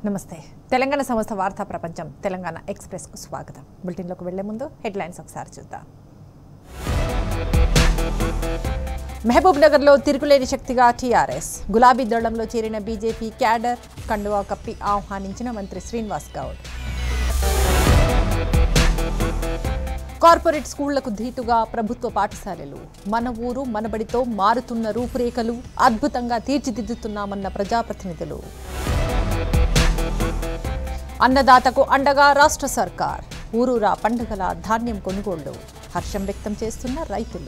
నమస్తే తెలంగాణ సంస్థ వార్తా ప్రపంచం తెలంగాణ ఎక్స్ప్రెస్కు స్వాగతం బులెటిన్లోకి వెళ్లే ముందు హెడ్లైన్స్ ఒకసారి చూద్దాం మహబూబ్ నగర్లో తిరుగులేని శక్తిగా టీఆర్ఎస్ గులాబీ దళంలో చేరిన బీజేపీ క్యాడర్ కండువా కప్పి ఆహ్వానించిన మంత్రి శ్రీనివాస్ గౌడ్ కార్పొరేట్ స్కూళ్లకు ధీటుగా ప్రభుత్వ పాఠశాలలు మన ఊరు మనబడితో మారుతున్న రూపురేఖలు అద్భుతంగా తీర్చిదిద్దుతున్నామన్న ప్రజాప్రతినిధులు అన్నదాతకు అండగా రాష్ట్ర సర్కార్ ఊరూరా పండుగల ధాన్యం కొనుగోళ్లు హర్షం వ్యక్తం చేస్తున్న రైతులు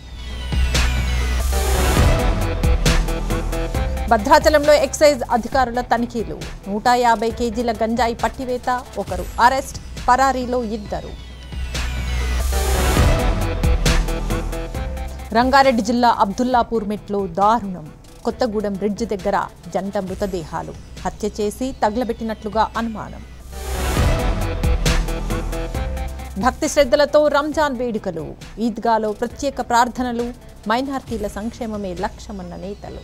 భద్రాచలంలో ఎక్సైజ్ అధికారుల తనిఖీలు నూట యాభై కేజీల గంజాయి పట్టివేత ఒకరు అరెస్ట్ పరారీలో ఇద్దరు రంగారెడ్డి జిల్లా అబ్దుల్లాపూర్ మెట్లో దారుణం కొత్తగూడెం బ్రిడ్జ్ దగ్గర జంట మృతదేహాలు హత్య చేసి తగలబెట్టినట్లుగా అనుమానం భక్తి శ్రద్ధలతో రంజాన్ వేడుకలు ఈద్గాలో ప్రత్యేక ప్రార్థనలు మైనార్టీల సంక్షేమమే లక్ష్యమన్న నేతలు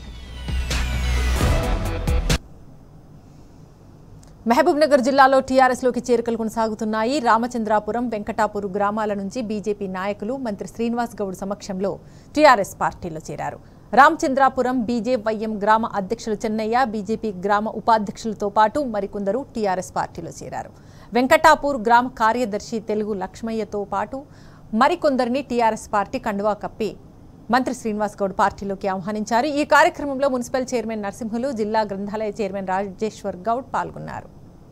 మహబూబ్ నగర్ జిల్లాలో టీఆర్ఎస్లోకి చేరికలు కొనసాగుతున్నాయి రామచంద్రాపురం వెంకటాపూర్ గ్రామాల నుంచి బీజేపీ నాయకులు మంత్రి శ్రీనివాస్ గౌడ్ సమక్షంలో టీఆర్ఎస్ పార్టీలో చేరారు రామచంద్రాపురం బీజేవైఎం గ్రామ అధ్యక్షులు చెన్నయ్య బీజేపీ గ్రామ ఉపాధ్యక్షులతో పాటు మరికొందరు టీఆర్ఎస్ పార్టీలో చేరారు వెంకటాపూర్ గ్రామ కార్యదర్శి తెలుగు లక్ష్మయ్యతో పాటు మరికొందరిని టీఆర్ఎస్ పార్టీ కండువా కప్పి మంత్రి శ్రీనివాస్ గౌడ్ పార్టీలోకి ఆహ్వానించారు ఈ కార్యక్రమంలో మున్సిపల్ చైర్మన్ నరసింహులు జిల్లా గ్రంథాలయ చైర్మన్ రాజేశ్వర్ గౌడ్ పాల్గొన్నారు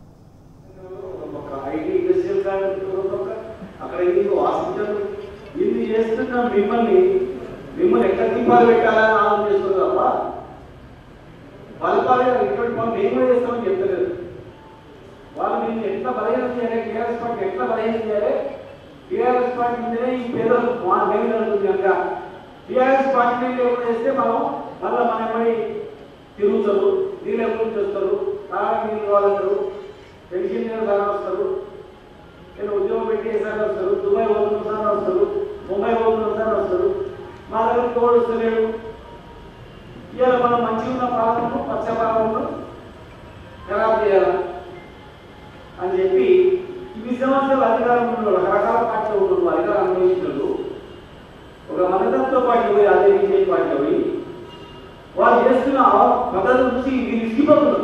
ఒక ఐటీ ఇండస్ట్రియల్ గార్డెన్ ఒక అక్కడ ఇది హాస్పిటల్ ఇన్ని చేస్తున్న మిమ్మల్ని మిమ్మల్ని ఎక్కడ దీపాలు పెట్టాలని ఆలోచన చేస్తున్నారు తప్ప బలపాలి ఇటువంటి పనులు మేము కూడా చేస్తామని చెప్తలేదు వాళ్ళు నేను ఎట్లా బలహీనం చేయాలి టీఆర్ఎస్ పార్టీ ఎట్లా బలహీనం చేయాలి టీఆర్ఎస్ పార్టీ ఉంటేనే ఈ పేదలు మా మేము జరుగుతుంది కనుక టీఆర్ఎస్ పార్టీ ఎవరు చేస్తే మనం మళ్ళీ మన ఎమ్మడి తిరుగుతారు నీళ్ళు ఎప్పటి నుంచి వస్తారు తాగడానికి నీళ్ళు కావాలంటారు పెన్షన్ సార్ వస్తారు నేను ఉద్యోగం పెట్టేసారి వస్తారు దుబాయ్ పోతున్న సార్ వస్తారు ముంబై పోతున్న సార్ వస్తారు మా దగ్గర తోడు వస్తలేడు ఇవాళ మనం మంచిగా ఉన్న పాలనను పచ్చ పాలనను ఖరాబ్ చేయాలా అని చెప్పి ఇన్ని సంవత్సరాలు అధికారం ఉన్న రకరకాల పార్టీలు ఉన్న అధికారం అనుభవించినట్లు ఒక మతతత్వ పార్టీ పోయి అదే బీజేపీ పార్టీ పోయి వాళ్ళు చేస్తున్న పద్ధతి నుంచి వీళ్ళు ఇసిగిపోతున్నారు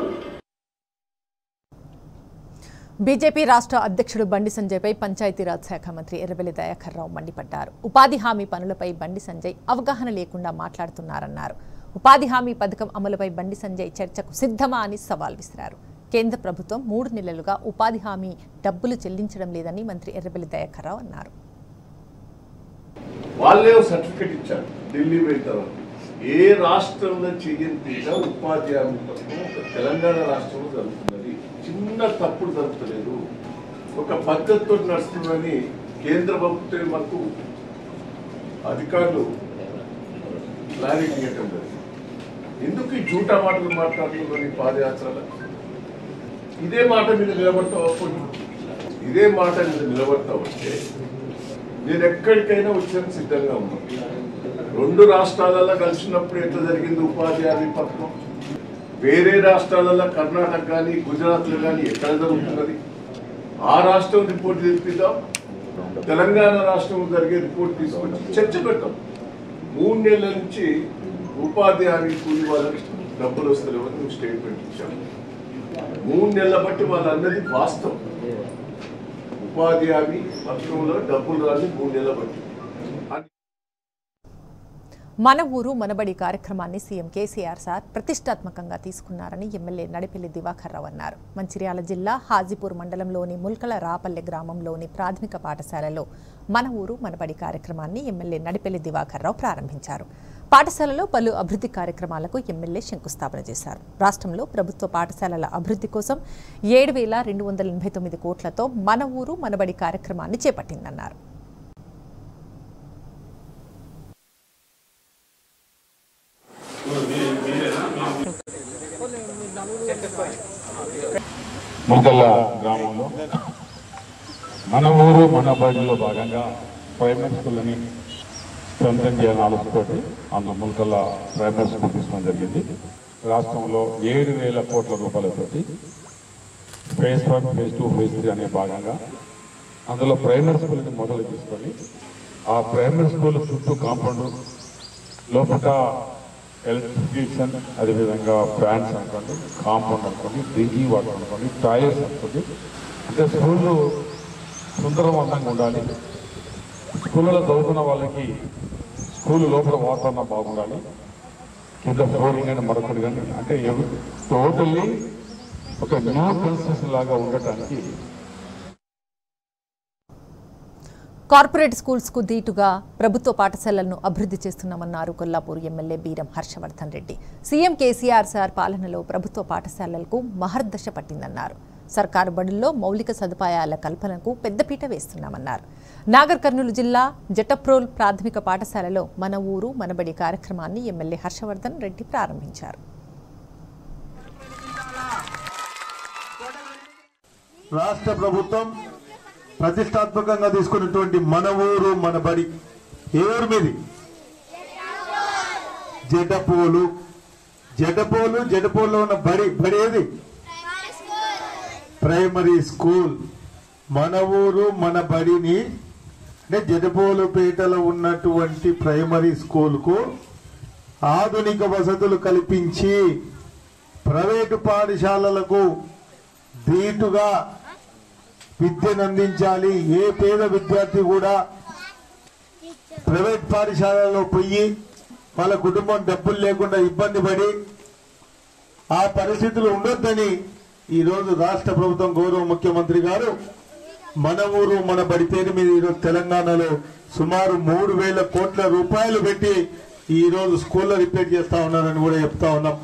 బీజేపీ రాష్ట్ర అధ్యక్షుడు బండి సంజయ్పై పంచాయతీరాజ్ శాఖ మంత్రి ఎర్రబెల్లి దయాకర్ రావు మండిపడ్డారు ఉపాధి హామీ పనులపై బండి సంజయ్ అవగాహన లేకుండా మాట్లాడుతున్నారన్నారు ఉపాధి హామీ పథకం అమలుపై బండి సంజయ్ చర్చకు సిద్ధమా అని సవాల్ విసిరారు కేంద్ర ప్రభుత్వం మూడు నెలలుగా ఉపాధి హామీ డబ్బులు చెల్లించడం లేదని మంత్రి ఎర్రబెల్లి దయాకర్ రావు అన్నారు వాళ్ళే ఒక సర్టిఫికెట్ ఇచ్చారు ఢిల్లీ వెళ్తారు ఏ రాష్ట్రంలో చేయని తీట ఉపాధి హామీ పథకం ఒక తెలంగాణ రాష్ట్రంలో జరుగుతున్నది చిన్న తప్పుడు జరుగుతలేదు ఒక పద్ధతితో నడుస్తుందని కేంద్ర ప్రభుత్వం మాకు అధికారులు క్లారిటీ ఇవ్వటం జరిగింది ఎందుకు ఈ జూటా మాటలు మాట్లాడుతున్నారు ఈ పాదయాత్రలో ఇదే మాట మీద నిలబడతావు అప్పుడు ఇదే మాట మీద నిలబడతావు అంటే నేను ఎక్కడికైనా వచ్చేందుకు సిద్ధంగా ఉన్నాను రెండు రాష్ట్రాలలో కలిసినప్పుడు ఎట్లా జరిగింది ఉపాధి హామీ పథకం వేరే రాష్ట్రాలలో కర్ణాటక కానీ గుజరాత్లో కానీ ఎక్కడ జరుగుతున్నది ఆ రాష్ట్రం రిపోర్ట్ తెప్పిద్దాం తెలంగాణ రాష్ట్రం జరిగే రిపోర్ట్ తీసుకొచ్చి చర్చ పెట్టాం మూడు నెలల నుంచి ఉపాధి హామీ కూలి వాళ్ళకి డబ్బులు వస్తలేవని మేము స్టేట్మెంట్ ఇచ్చాము మూడు నెలల బట్టి వాళ్ళు అన్నది వాస్తవం ఉపాధి హామీ పథకంలో డబ్బులు రాని మూడు నెలల బట్టి అని మన ఊరు మనబడి కార్యక్రమాన్ని సీఎం కేసీఆర్ సార్ ప్రతిష్టాత్మకంగా తీసుకున్నారని ఎమ్మెల్యే నడిపెల్లి దివాకర్ రావు అన్నారు మంచిర్యాల జిల్లా హాజీపూర్ మండలంలోని ముల్కల రాపల్లె గ్రామంలోని ప్రాథమిక పాఠశాలలో మన ఊరు మనబడి కార్యక్రమాన్ని ఎమ్మెల్యే నడిపెల్లి దివాకర్ రావు ప్రారంభించారు పాఠశాలలో పలు అభివృద్ధి కార్యక్రమాలకు ఎమ్మెల్యే శంకుస్థాపన చేశారు రాష్ట్రంలో ప్రభుత్వ పాఠశాలల అభివృద్ధి కోసం ఏడు వేల రెండు వందల ఎనభై తొమ్మిది కోట్లతో మన ఊరు మనబడి కార్యక్రమాన్ని చేపట్టిందన్నారు ముల్కల్ల గ్రామంలో మన ఊరు మన బడిలో భాగంగా ప్రైమరీ స్కూల్ని సొంతం చేయాలని ఆలోచనతోటి అందులో ముల్కల్ల ప్రైమరీ స్కూల్ తీసుకోవడం జరిగింది రాష్ట్రంలో ఏడు వేల కోట్ల రూపాయలతోటి phase one phase two phase three అనే భాగంగా అందులో ప్రైమరీ స్కూల్ని మొదలు తీసుకొని ఆ ప్రైమరీ స్కూల్ చుట్టూ కాంపౌండ్ లోపల ఎలక్ట్రిఫికేషన్ అదేవిధంగా ఫ్యాన్స్ అనుకోండి కాంపౌండ్ అనుకోండి డ్రింకింగ్ వాటర్ అనుకోండి టాయిలెట్స్ అనుకోండి అంటే స్కూళ్ళు సుందరవంతంగా ఉండాలి స్కూళ్ళలో చదువుకున్న వాళ్ళకి స్కూల్ లోపల వాతావరణం బాగుండాలి కింద ఫ్లోరింగ్ కానీ మరొకటి కానీ అంటే టోటల్లీ ఒక న్యూ కన్స్ట్రక్షన్ లాగా ఉండటానికి కార్పొరేట్ స్కూల్స్ కు ధీటుగా ప్రభుత్వ పాఠశాలలను అభివృద్ధి చేస్తున్నామన్నారు Kollapur MLA Beeram Harshavardhan Reddy CM KCR sir పాలనలో ప్రభుత్వ పాఠశాలలకు మహర్దశ పట్టిందన్నారు సర్కారు బడుల్లో మౌలిక సదుపాయాల కల్పనకు పెద్దపీట వేస్తున్నామన్నారు నాగర్ కర్నూలు జిల్లా జటప్రోల్ ప్రాథమిక పాఠశాలలో మన ఊరు మనబడి కార్యక్రమాన్ని ఎమ్మెల్యే హర్షవర్ధన్ రెడ్డి ప్రారంభించారు రాష్ట్ర ప్రభుత్వం ప్రతిష్టాత్మకంగా తీసుకున్నటువంటి మన ఊరు మన బడి ఏ ఊరు మీది జటపోలు జటపోలు జటపోలో ఉన్న బడి బడి ఏది ప్రైమరీ స్కూల్ మన ఊరు మన బడిని అంటే జటపోలుపేటలో ఉన్నటువంటి ప్రైమరీ స్కూల్కు ఆధునిక వసతులు కల్పించి ప్రైవేటు పాఠశాలలకు ధీటుగా విద్యను అందించాలి ఏ పేద విద్యార్థి కూడా ప్రైవేట్ పాఠశాలలో పోయి వాళ్ళ కుటుంబం డబ్బులు లేకుండా ఇబ్బంది పడి ఆ పరిస్థితులు ఉండొద్దని ఈరోజు రాష్ట్ర ప్రభుత్వం గౌరవ ముఖ్యమంత్రి గారు మన ఊరు మన బడి పేరు మీద ఈరోజు తెలంగాణలో సుమారు మూడు వేల కోట్ల రూపాయలు పెట్టి ఈరోజు స్కూల్లో రిపేర్ చేస్తా ఉన్నారని కూడా చెప్తా ఉన్నాం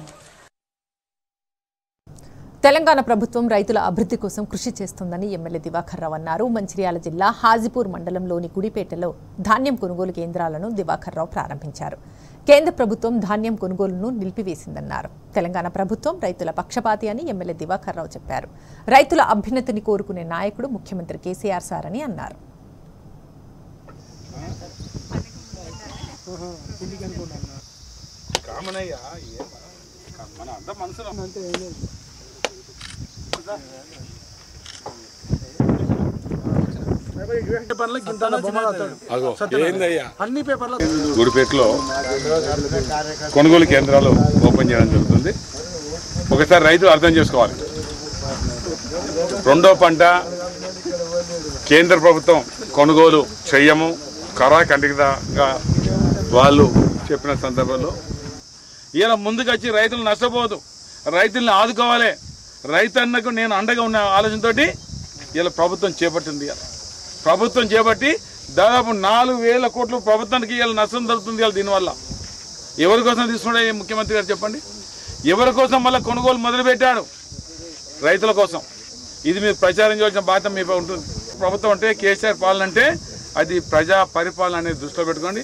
తెలంగాణ ప్రభుత్వం రైతుల అభివృద్ధి కోసం కృషి చేస్తుందని ఎమ్మెల్యే దివాకర్ రావు అన్నారు మంచిర్యాల జిల్లా హాజీపూర్ మండలంలోని గుడిపేటలో ధాన్యం కొనుగోలు కేంద్రాలను దివాకర్ రావు ప్రారంభించారు కేంద్ర ప్రభుత్వం ధాన్యం కొనుగోలును నిలిపివేసిందన్నారు తెలంగాణ ప్రభుత్వం రైతుల పక్షపాతి అని ఎమ్మెల్యే దివాకర్ రావు చెప్పారు రైతుల అభ్యున్నతిని కోరుకునే నాయకుడు ముఖ్యమంత్రి కేసీఆర్ సార్ అని అన్నారు గుడిపేటలో కొనుగోలు కేంద్రాలు ఓపెన్ చేయడం జరుగుతుంది ఒకసారి రైతులు అర్థం చేసుకోవాలి రెండో పంట కేంద్ర ప్రభుత్వం కొనుగోలు చెయ్యము కరాఖండితంగా వాళ్ళు చెప్పిన సందర్భంలో ఇలా ముందుకు వచ్చి రైతులు నష్టపోదు రైతుల్ని ఆదుకోవాలి రైతన్నకు నేను అండగా ఉన్న ఆలోచనతోటి ఇలా ప్రభుత్వం చేపట్టింది ఇలా ప్రభుత్వం చేపట్టి దాదాపు నాలుగు వేల కోట్లు ప్రభుత్వానికి ఇలా నష్టం జరుగుతుంది ఇలా దీనివల్ల ఎవరి కోసం తీసుకున్నాడు ఈ ముఖ్యమంత్రి గారు చెప్పండి ఎవరి కోసం మళ్ళీ కొనుగోలు మొదలుపెట్టాడు రైతుల కోసం ఇది మీరు ప్రచారం చేయాల్సిన బాధ్యత మీపై ఉంటుంది ప్రభుత్వం అంటే కేసీఆర్ పాలన అంటే అది ప్రజా పరిపాలన అనేది దృష్టిలో పెట్టుకోండి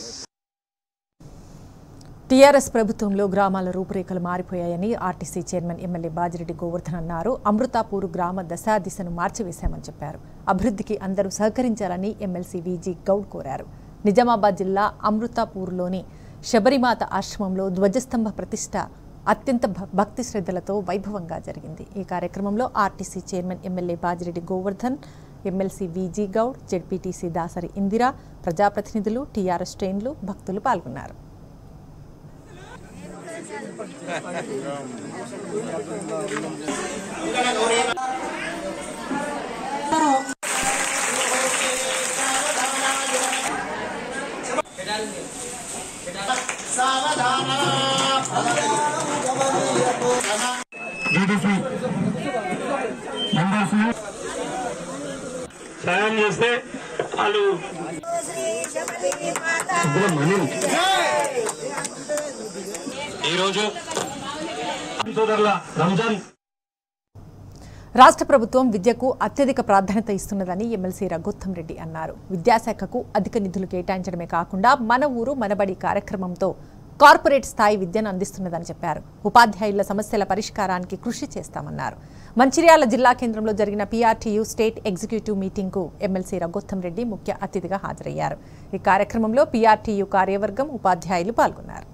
టీఆర్ఎస్ ప్రభుత్వంలో గ్రామాల రూపురేఖలు మారిపోయాయని RTC chairman MLA Bajireddy Govardhan అన్నారు అమృతాపూర్ గ్రామ దశా దిశను మార్చివేశామని చెప్పారు అభివృద్ధికి అందరూ సహకరించాలని ఎమ్మెల్సీ వీజీ గౌడ్ కోరారు నిజామాబాద్ జిల్లా అమృతాపూర్లోని శబరిమాత ఆశ్రమంలో ధ్వజస్తంభ ప్రతిష్ట అత్యంత భ- భక్తి శ్రద్ధలతో వైభవంగా జరిగింది ఈ కార్యక్రమంలో RTC chairman MLA Bajireddy Govardhan MLC VG Goud ZPTC Dasari Indira ప్రజాప్రతినిధులు టీఆర్ఎస్ శ్రేణులు భక్తులు పాల్గొన్నారు సాయం చేస్తే వాళ్ళు ఈరోజు సోదరుల రంజాన్ రాష్ట్ర ప్రభుత్వం విద్యకు అత్యధిక ప్రాధాన్యత ఇస్తున్నదని ఎమ్మెల్సీ రఘుత్తం రెడ్డి అన్నారు విద్యాశాఖకు అధిక నిధులు కేటాయించడమే కాకుండా మన ఊరు మనబడి కార్యక్రమంతో కార్పొరేట్ స్థాయి విద్యను అందిస్తున్నదని చెప్పారు ఉపాధ్యాయుల సమస్యల పరిష్కారానికి కృషి చేస్తామన్నారు మంచిర్యాల జిల్లా కేంద్రంలో జరిగిన పీఆర్టీయూ స్టేట్ ఎగ్జిక్యూటివ్ మీటింగ్కు ఎమ్మెల్సీ రఘుత్తం రెడ్డి ముఖ్య అతిథిగా హాజరయ్యారు ఈ కార్యక్రమంలో పీఆర్టీయూ కార్యవర్గం ఉపాధ్యాయులు పాల్గొన్నారు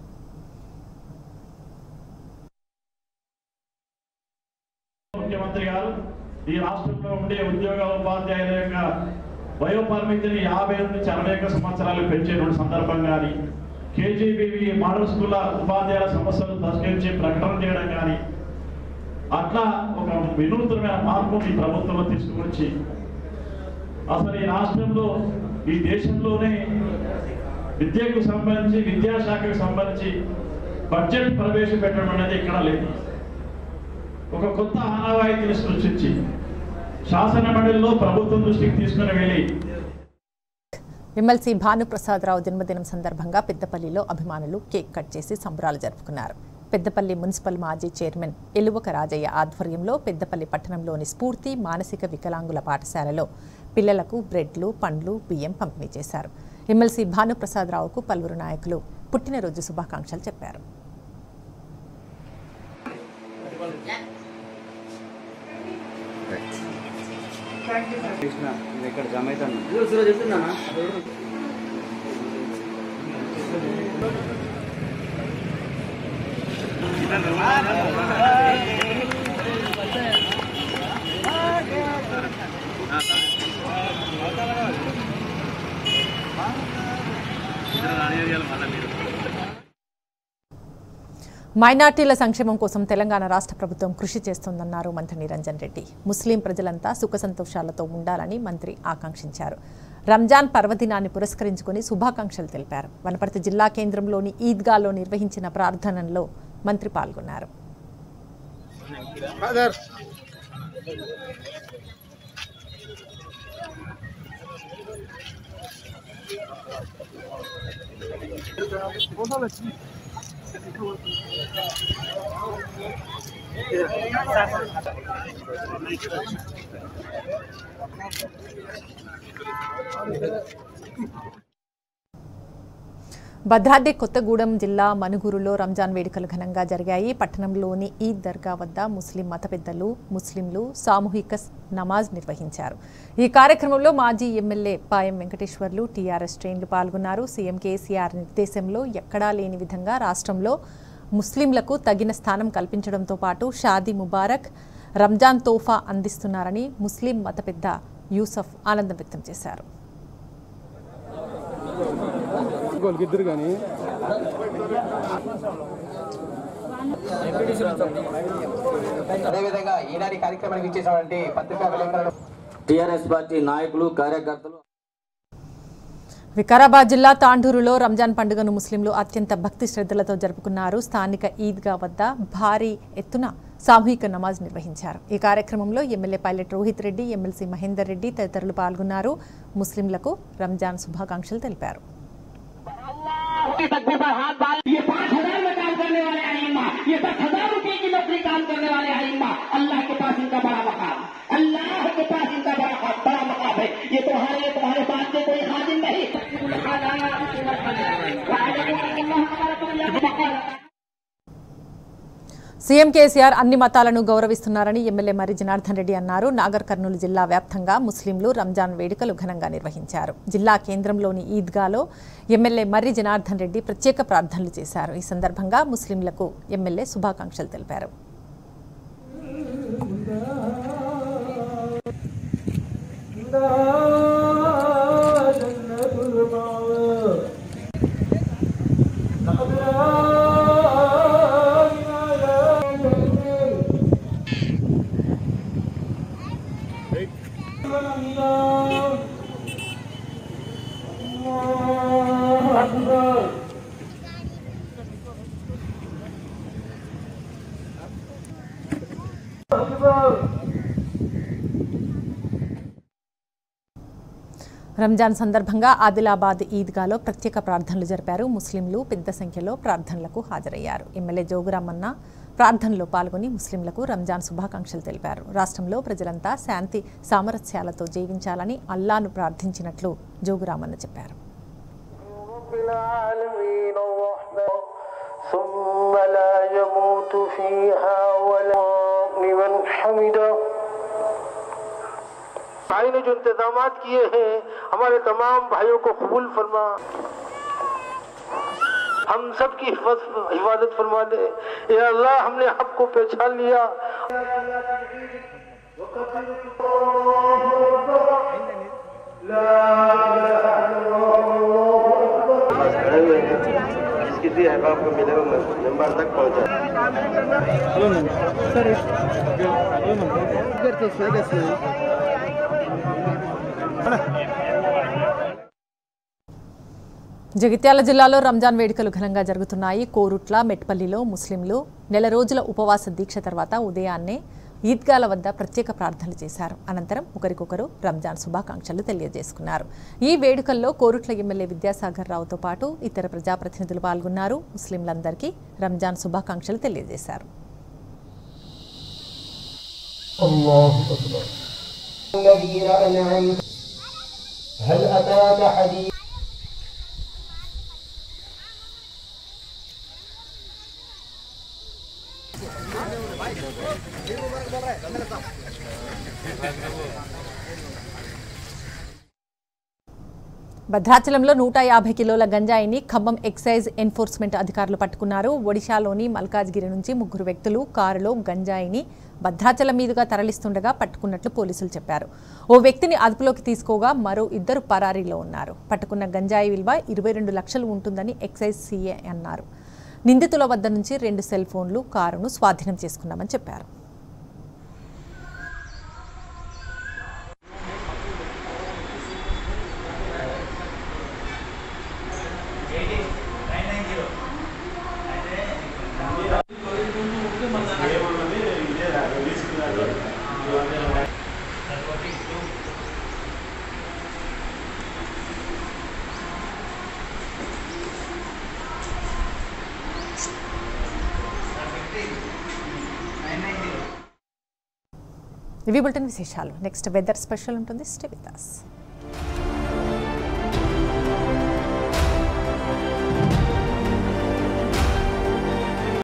ముఖ్యమంత్రి గారు ఈ రాష్ట్రంలో ఉండే ఉద్యోగ ఉపాధ్యాయుల యొక్క వయో పరిమితిని యాభై నుంచి అరవై ఒక్క సంవత్సరాలు పెంచేటువంటి సందర్భం కానీ కేజీబీవి మోడల్ స్కూల్ ఉపాధ్యాయుల సమస్యలు పరిష్కరించి ప్రకటన చేయడం కానీ అట్లా ఒక వినూత్నమైన మార్పు ఈ ప్రభుత్వంలో తీసుకువచ్చి అసలు ఈ రాష్ట్రంలో ఈ దేశంలోనే విద్యకు సంబంధించి విద్యాశాఖకు సంబంధించి బడ్జెట్ ప్రవేశపెట్టడం అనేది ఎక్కడా లేదు ఒక కొత్త ఆనవాయితీని సృష్టించి శాసన మండలిలో ప్రభుత్వం దృష్టికి తీసుకుని వెళ్ళి ఎమ్మెల్సీ భానుప్రసాదరావు జన్మదినం సందర్భంగా పెద్దపల్లిలో అభిమానులు కేక్ కట్ చేసి సంబరాలు జరుపుకున్నారు పెద్దపల్లి మున్సిపల్ మాజీ చైర్మన్ ఎలువక రాజయ్య ఆధ్వర్యంలో పెద్దపల్లి పట్టణంలోని స్ఫూర్తి మానసిక వికలాంగుల పాఠశాలలో పిల్లలకు బ్రెడ్లు పండ్లు బియ్యం పంపిణీ చేశారు ఎమ్మెల్సీ భానుప్రసాదరావుకు పలువురు నాయకులు పుట్టినరోజు శుభాకాంక్షలు చెప్పారు ఇక్కడ జమ అవుతాను మైనార్టీల సంక్షేమం కోసం తెలంగాణ రాష్ట్ర ప్రభుత్వం కృషి చేస్తోందన్నారు మంత్రి నిరంజన్ రెడ్డి ముస్లిం ప్రజలంతా సుఖ సంతోషాలతో ఉండాలని మంత్రి ఆకాంక్షించారు రంజాన్ పర్వదినాన్ని పురస్కరించుకుని శుభాకాంక్షలు తెలిపారు వనపర్తి జిల్లా కేంద్రంలోని ఈద్గాలో నిర్వహించిన ప్రార్థనల్లో మంత్రి పాల్గొన్నారు భద్రాద్రి కొత్తగూడెం జిల్లా మనుగురులో రంజాన్ వేడుకలు ఘనంగా జరిగాయి పట్టణంలోని ఈద్ దర్గా వద్ద ముస్లిం మత పెద్దలు ముస్లింలు సామూహిక నమాజ్ నిర్వహించారు ఈ కార్యక్రమంలో మాజీ ఎమ్మెల్యే పాయం వెంకటేశ్వర్లు టీఆర్ఎస్ శ్రేణులు పాల్గొన్నారు సీఎం కేసీఆర్ నిర్దేశంలో ఎక్కడా లేని విధంగా రాష్ట్రంలో ముస్లింలకు తగిన స్థానం కల్పించడంతో పాటు షాదీ ముబారక్ రంజాన్ తోఫా అందిస్తున్నారని ముస్లిం మత పెద్ద యూసఫ్ ఆనందం వ్యక్తం చేశారు ఇద్దరు కానీ అదేవిధంగా ఈనాటి కార్యక్రమానికి ఇచ్చేసినటువంటి పత్రికా విలేకరులు టిఆర్ఎస్ పార్టీ నాయకులు కార్యకర్తలు వికారాబాద్ జిల్లా తాండూరులో రంజాన్ పండుగను ముస్లింలు అత్యంత భక్తి శ్రద్ధలతో జరుపుకున్నారు స్థానిక ఈద్గా వద్ద భారీ ఎత్తున సామూహిక నమాజ్ నిర్వహించారు ఈ కార్యక్రమంలో MLA pilot Rohith Reddy MLC Mahender Reddy తదితరులు పాల్గొన్నారు ముస్లింలకు రంజాన్ శుభాకాంక్షలు తెలిపారు के तकबे पर हाथ डाल ये पाँच हजार में काम करने वाले अहिम्मा ये दस हजार रुपए की नौकरी काम करने वाले अहिम्मा अल्लाह के पास इनका बड़ा मकाम अल्लाह के पास इनका बड़ा बड़ा मकाम है ये तुम्हारे ये तुम्हारे पास में कोई खादिम नहीं సీఎం కేసీఆర్ అన్ని మతాలను గౌరవిస్తున్నారని ఎమ్మెల్యే మర్రి జనార్దన్ రెడ్డి అన్నారు నాగర్ కర్నూలు జిల్లా వ్యాప్తంగా ముస్లింలు రంజాన్ వేడుకలు ఘనంగా నిర్వహించారు జిల్లా కేంద్రంలోని ఈద్గాలో ఎమ్మెల్యే మర్రి జనార్దన్ రెడ్డి ప్రత్యేక ప్రార్థనలు చేశారు ఈ సందర్భంగా ముస్లింలకు ఎమ్మెల్యే శుభాకాంక్షలు తెలిపారు రంజాన్ సందర్భంగా ఆదిలాబాద్ ఈద్గాలో ప్రత్యేక ప్రార్థనలు జరిపారు ముస్లింలు పెద్ద సంఖ్యలో ప్రార్థనలకు హాజరయ్యారు ఎమ్మెల్యే జోగురామన్న ప్రార్థనలో పాల్గొని ముస్లింలకు రంజాన్ శుభాకాంక్షలు తెలిపారు రాష్ట్రంలో ప్రజలంతా శాంతి సామరస్యాలతో జీవించాలని అల్లాను ప్రార్థించినట్లు జోగురామన్న చెప్పారు العالمين الرحمن ثم لا يموت فيها ولا لمن حمده भाई ने जो इंतजाम किए हैं हमारे तमाम भाइयों को कबूल फरमा हम सब की हिफाजत फरमा दे या अल्लाह हमने आपको पहचान लिया किसी अहबाब को मिलेगा नंबर तक पहुंचा జగిత్యాల జిల్లాలో రంజాన్ వేడుకలు ఘనంగా జరుగుతున్నాయి కోరుట్ల మెట్పల్లిలో ముస్లింలు నెల రోజుల ఉపవాస దీక్ష తర్వాత ఉదయాన్నే ఈద్గాల వద్ద ప్రత్యేక ప్రార్థనలు చేశారు అనంతరం ఒకరికొకరు రంజాన్ శుభాకాంక్షలు తెలియజేసుకున్నారు ఈ వేడుకల్లో కోరుట్ల ఎమ్మెల్యే విద్యాసాగర్ రావుతో పాటు ఇతర ప్రజాప్రతినిధులు పాల్గొన్నారు ముస్లింలందరికీ రంజాన్ శుభాకాంక్షలు తెలియజేశారు الذين أنعمت هل أتاك حديث భద్రాచలంలో నూట యాభై కిలోల గంజాయిని ఖమ్మం ఎక్సైజ్ ఎన్ఫోర్స్మెంట్ అధికారులు పట్టుకున్నారు ఒడిశాలోని మల్కాజ్గిరి నుంచి ముగ్గురు వ్యక్తులు కారులో గంజాయిని భద్రాచలం మీదుగా తరలిస్తుండగా పట్టుకున్నట్లు పోలీసులు చెప్పారు ఓ వ్యక్తిని అదుపులోకి తీసుకోగా మరో ఇద్దరు పరారీలో ఉన్నారు పట్టుకున్న గంజాయి విలువ ఇరవై రెండు లక్షలు ఉంటుందని ఎక్సైజ్ సీఏ అన్నారు నిందితుల వద్ద నుంచి రెండు సెల్ ఫోన్లు కారును స్వాధీనం చేసుకున్నామని చెప్పారు ఇవి బులెటిన్ విశేషాలు నెక్స్ట్ వెదర్ స్పెషల్ ఉంటుంది స్టే విత్ us.